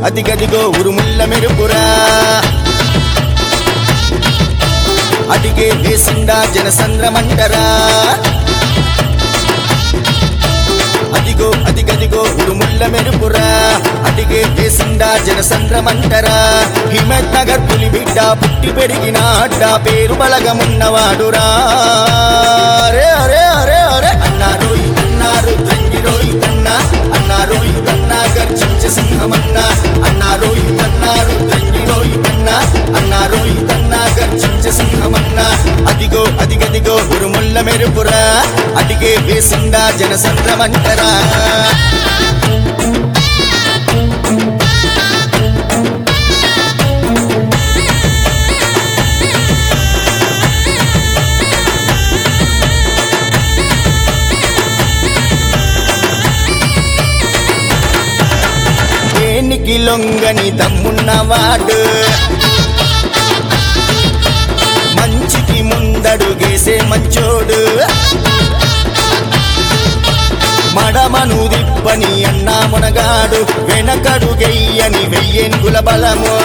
అదిగదిగో ఉరుముల్ల మెరుపురా అడిగే వేసిండా జనసంద్రమంటరా అదిగో అదిగదిగో ఉరుముల్ల మెరుపురా అడిగే వేసిండా జనసంద్రమంటరా హిమత్ నగర్ పులి బిడ్డ పుట్టి పెరిగిన అడ్డ పేరు బలగమున్నవాడురా అరే అరే అరే అరే అన్నారు అన్నారు తంగిరో ఇదన్నా అన్నారు ఇదన్నా గర్జించ సింహమన్నా అన్నారు ఇదన్నారు తంగిరో ఇదన్నా అన్నారు ఇదన్నా గర్జించ సింహమన్నా అదిగో అదిగదిగో ఉరుముల్ల మెరుపురా అడిగే వేసిండా జనసంద్రమంటరా దేనికి లొంగని దమ్మున్నవాడు మంచికి ముందడుగేసే మంచోడు మడమను దిప్పని అన్నా మునగాడు వెనకడుగెయ్యని వెయ్యేన్గుల బలము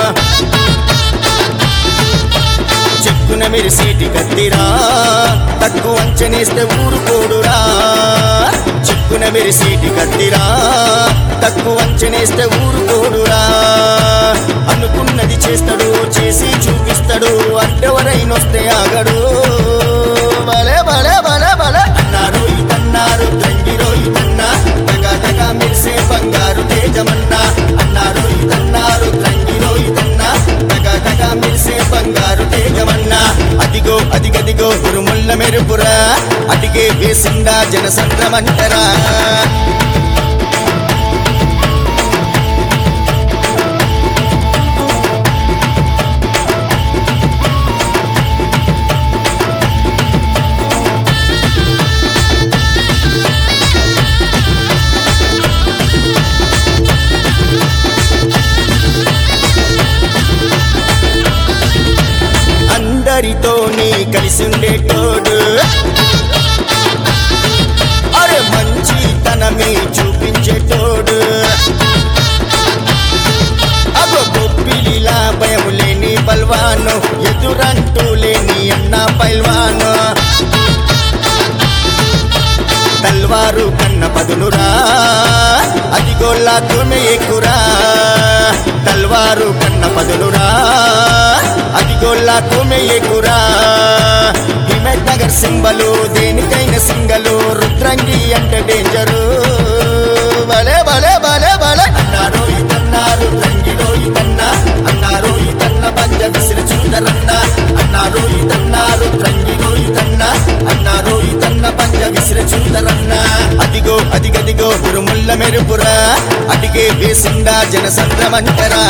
చెక్కున మెరిసేటి కత్తిరా తక్కువ అంచనేస్తే ఊరుకోడురా చెక్కున మెరిసేటి కత్తిరా తక్కువ అంచనేస్తే ఊరుకోడురా అనుకున్నది చేస్తాడు చేసి చూపిస్తాడు అడ్డెవరైనొస్తే ఆగడు భలే భలే భలే భలే అన్నారు ఇదన్నారు తంగిరో ఇదన్నా తగా తగా మెరిసే బంగారు తేజమన్నా అన్నారు ఇదన్నారు తంగిరో ఇదన్నా తగా తగా మెరిసే బంగారు తేజమన్నా అదిగో అదిగదిగో గురుముల్ల మెరుపురా అడిగే వేసిండా జనసంద్రమంటరా అందరితోని కలిసి ఉండేటోడు అరే మంచి తనమే చూపించేటోడు అగో గొప్పిలిలా భయం లేని బల్వాను ఎదురంటూ లేని అన్న పల్వాను తల్వారు కన్న పదునురా అదిగోళ్ళ తుమె ఎక్కురా తల్వారు కన్న పదునురా అదిగోళ్ళ తుమె ఎక్కురా హిమత్ నగర్ సింబలు దేనికైన సింగలు రుద్రంగి అంటే డేంజరు భలే భలే భలే భలే అన్నారు ఇదన్నారు రంగిలో ఇదన్నా అన్నారు ఇదన్న పంజ విసిరి చూడరన్న అన్నారు ఇదన్నారు రంగిలో ఇదన్నా అన్నారు ఇదన్న పంజ విసిరి చూడరన్న అదిగో అదిగదిగో ఉరుముల్ల మెరుపురా అడిగే వేసిండా జనసంద్రమంటరా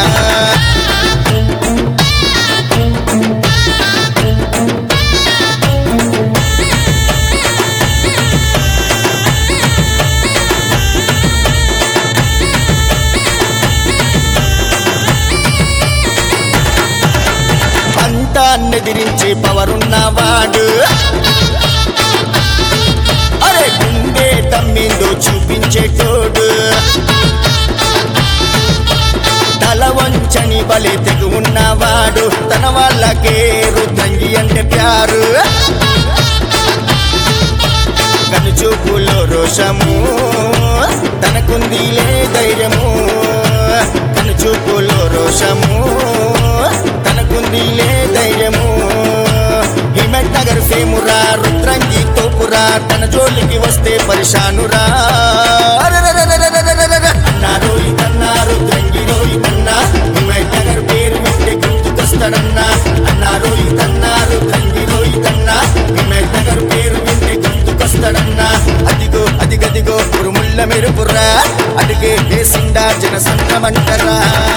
పంటాన్నెదిరించే పవరున్నవాడు అరే గుండె తమ్మిందో చూపించేటోడు తల వంచని బలి తెగు ఉన్నవాడు తన వాళ్ళకే రుద్రంగి అంటే ప్యారు కనుచూపులో రోషము తనకుందిలే ధైర్యము కనుచూపులో రోషము తనకుందిలే ధైర్యము హిమత్ నగర్ ఫేమురా రుద్రంగి తోపురా తన జోలికి వస్తే పరిశానురా అరెరెరెరెరెరెరెరెరె. అన్నారు ఇదన్నారు రంగిలో ఇదన్నా హిమత్ నగర్ పేరు వింటే గుర్తుకొస్తాడన్నా అన్నారు ఇదన్నారు రంగిలో ఇదన్నా హిమత్ నగర్ పేరు వింటే గుర్తుకొస్తాడన్నా అదిగో అదిగదిగో ఉరుముల్ల మెరుపురా అడిగే వేసిండా జనసంద్రమంటరా